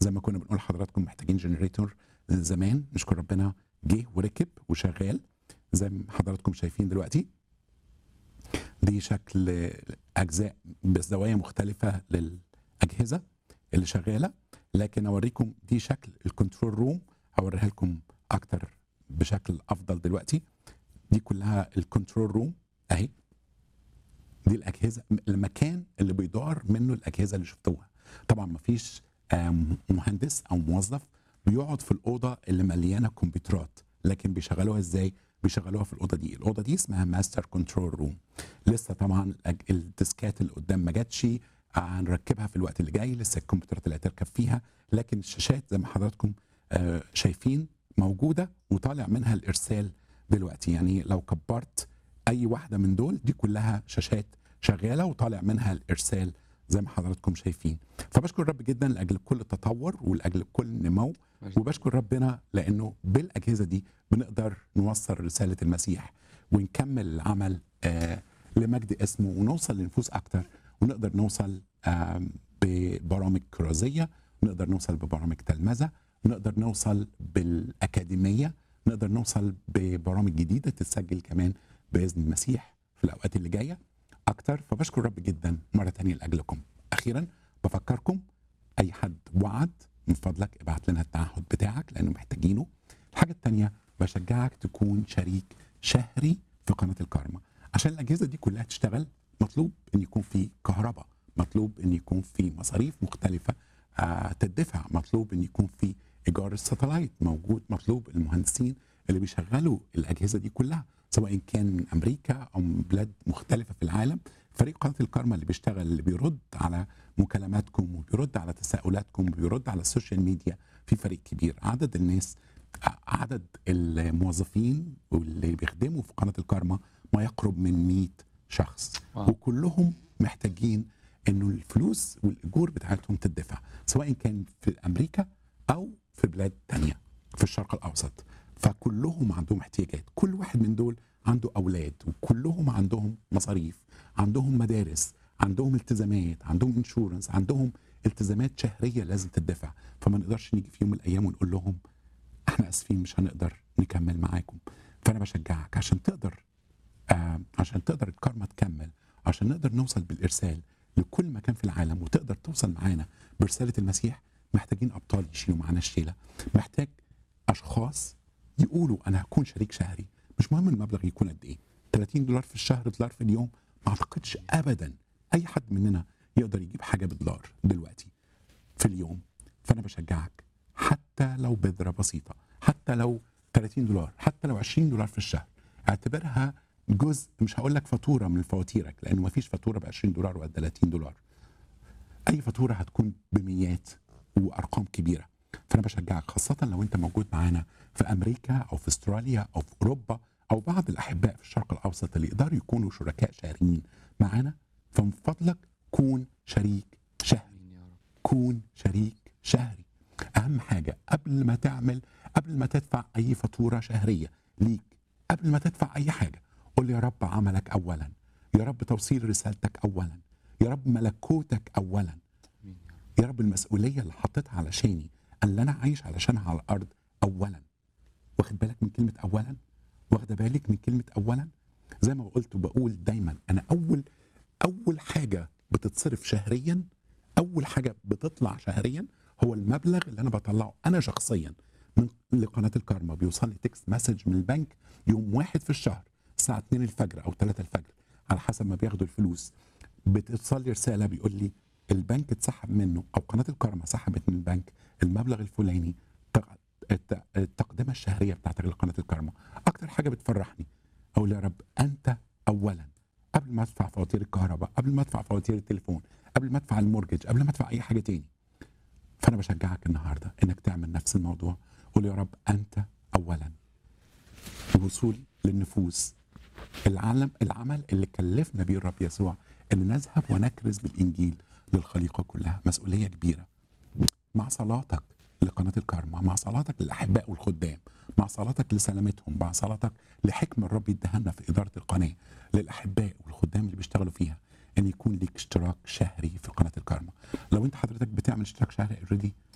زي ما كنا بنقول لحضراتكم محتاجين جنريتور زمان نشكر ربنا جه وركب وشغال زي ما حضراتكم شايفين دلوقتي دي شكل اجزاء بزوايا مختلفه للاجهزه اللي شغاله لكن اوريكم دي شكل الكنترول روم هوريها لكم اكتر بشكل افضل دلوقتي دي كلها الكنترول روم اهي دي الاجهزه المكان اللي بيدار منه الاجهزه اللي شفتوها طبعا ما فيش مهندس او موظف بيقعد في الاوضه اللي مليانه كمبيوترات لكن بيشغلوها ازاي بيشغلوها في الاوضه دي الاوضه دي اسمها ماستر كنترول روم لسه طبعا الأج- الديسكات اللي قدام ما جاتش هنركبها في الوقت اللي جاي لسه الكمبيوترات اللي هتركب فيها لكن الشاشات زي ما حضراتكم آه، شايفين موجوده وطالع منها الارسال دلوقتي يعني لو كبرت اي واحده من دول دي كلها شاشات شغاله وطالع منها الارسال زي ما حضراتكم شايفين فبشكر الرب جدا لاجل كل تطور ولاجل كل نمو وبشكر ربنا لانه بالاجهزه دي بنقدر نوصل رساله المسيح ونكمل العمل آه لمجد اسمه ونوصل لنفوس اكتر ونقدر نوصل آه ببرامج كرازيه نقدر نوصل ببرامج تلمذه نقدر نوصل بالاكاديميه نقدر نوصل ببرامج جديده تتسجل كمان باذن المسيح في الاوقات اللي جايه اكتر فبشكر الرب جدا مره تانية لاجلكم اخيرا بفكركم اي حد وعد من فضلك ابعت لنا التعهد بتاعك لانه محتاجينه الحاجه التانية بشجعك تكون شريك شهري في قناه الكارما عشان الاجهزه دي كلها تشتغل مطلوب ان يكون في كهرباء مطلوب ان يكون في مصاريف مختلفه آه تدفع مطلوب ان يكون في ايجار الساتلايت موجود مطلوب المهندسين اللي بيشغلوا الاجهزه دي كلها سواء كان من امريكا او من بلاد مختلفه في العالم فريق قناه الكارما اللي بيشتغل اللي بيرد على مكالماتكم وبيرد على تساؤلاتكم وبيرد على السوشيال ميديا في فريق كبير عدد الناس عدد الموظفين واللي بيخدموا في قناه الكارما ما يقرب من 100 شخص واو. وكلهم محتاجين انه الفلوس والاجور بتاعتهم تدفع سواء كان في امريكا او في بلاد تانية في الشرق الاوسط فكلهم عندهم احتياجات كل واحد من دول عنده اولاد وكلهم عندهم مصاريف عندهم مدارس عندهم التزامات عندهم انشورنس عندهم التزامات شهريه لازم تدفع فما نقدرش نيجي في يوم من الايام ونقول لهم احنا اسفين مش هنقدر نكمل معاكم فانا بشجعك عشان تقدر آه عشان تقدر الكارما تكمل عشان نقدر نوصل بالارسال لكل مكان في العالم وتقدر توصل معانا برساله المسيح محتاجين ابطال يشيلوا معانا الشيله محتاج اشخاص يقولوا انا هكون شريك شهري مش مهم المبلغ يكون قد ايه 30 دولار في الشهر دولار في اليوم ما اعتقدش ابدا اي حد مننا يقدر يجيب حاجه بدولار دلوقتي في اليوم فانا بشجعك حتى لو بذره بسيطه حتى لو 30 دولار حتى لو 20 دولار في الشهر اعتبرها جزء مش هقول لك فاتوره من فواتيرك لانه ما فيش فاتوره ب 20 دولار ولا 30 دولار اي فاتوره هتكون بميات وارقام كبيره فانا بشجعك خاصه لو انت موجود معانا في امريكا او في استراليا او في اوروبا او بعض الاحباء في الشرق الاوسط اللي يقدروا يكونوا شركاء شهريين معانا فمن فضلك كون شريك شهري يا رب كون شريك شهري اهم حاجه قبل ما تعمل قبل ما تدفع اي فاتوره شهريه ليك قبل ما تدفع اي حاجه قول يا رب عملك اولا يا رب توصيل رسالتك اولا يا رب ملكوتك اولا امين يا رب يا رب المسؤوليه اللي حطيتها علشاني اللي انا عايش علشانها على الارض اولا واخد بالك من كلمه اولا واخده بالك من كلمه اولا زي ما قلت وبقول دايما انا اول اول حاجه بتتصرف شهريا اول حاجه بتطلع شهريا هو المبلغ اللي انا بطلعه انا شخصيا من لقناه الكارما بيوصل لي تكست مسج من البنك يوم واحد في الشهر الساعه 2 الفجر او 3 الفجر على حسب ما بياخدوا الفلوس بتوصل لي رساله بيقول لي البنك اتسحب منه او قناه الكارما سحبت من البنك المبلغ الفلاني تق- الت- التقدمه الشهريه بتاعتك لقناه الكارما اكتر حاجه بتفرحني اقول يا رب انت اولا قبل ما ادفع فواتير الكهرباء قبل ما ادفع فواتير التليفون قبل ما ادفع المورجج قبل ما ادفع اي حاجه تاني فانا بشجعك النهارده انك تعمل نفس الموضوع قول يا رب انت اولا الوصول للنفوس العالم العمل اللي كلفنا بيه الرب يسوع ان نذهب ونكرز بالانجيل للخليقه كلها مسؤوليه كبيره مع صلاتك لقناه الكارما مع صلاتك للاحباء والخدام مع صلاتك لسلامتهم مع صلاتك لحكمه الرب يديها لنا في اداره القناه للاحباء والخدام اللي بيشتغلوا فيها ان يكون ليك اشتراك شهري في قناه الكارما لو انت حضرتك بتعمل اشتراك شهري اوريدي